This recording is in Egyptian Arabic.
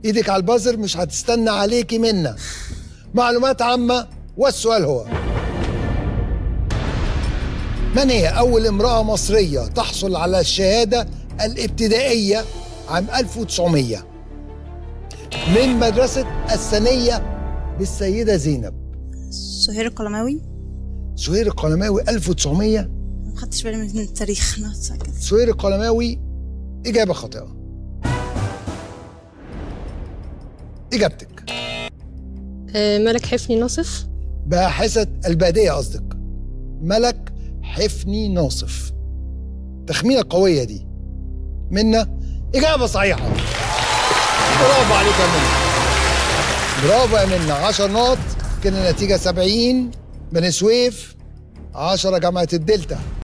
ايدك على البازر مش هتستنى عليكي منا معلومات عامة والسؤال هو من هي أول امرأة مصرية تحصل على الشهادة الابتدائية عام 1900 من مدرسة الثانية بالسيدة زينب سهير القلماوي سهير القلماوي 1900 ما خدتش بالي من التاريخ نفسه كده سهير القلماوي إجابة خاطئة إجابتك آه، ملك حفني ناصف باحثة البادية قصدك ملك حفني ناصف تخمينة قوية دي منا إجابة صحيحة برافو عليك يا منا برافو يا منا 10 نقط كده النتيجة 70 بني سويف 10 جامعة الدلتا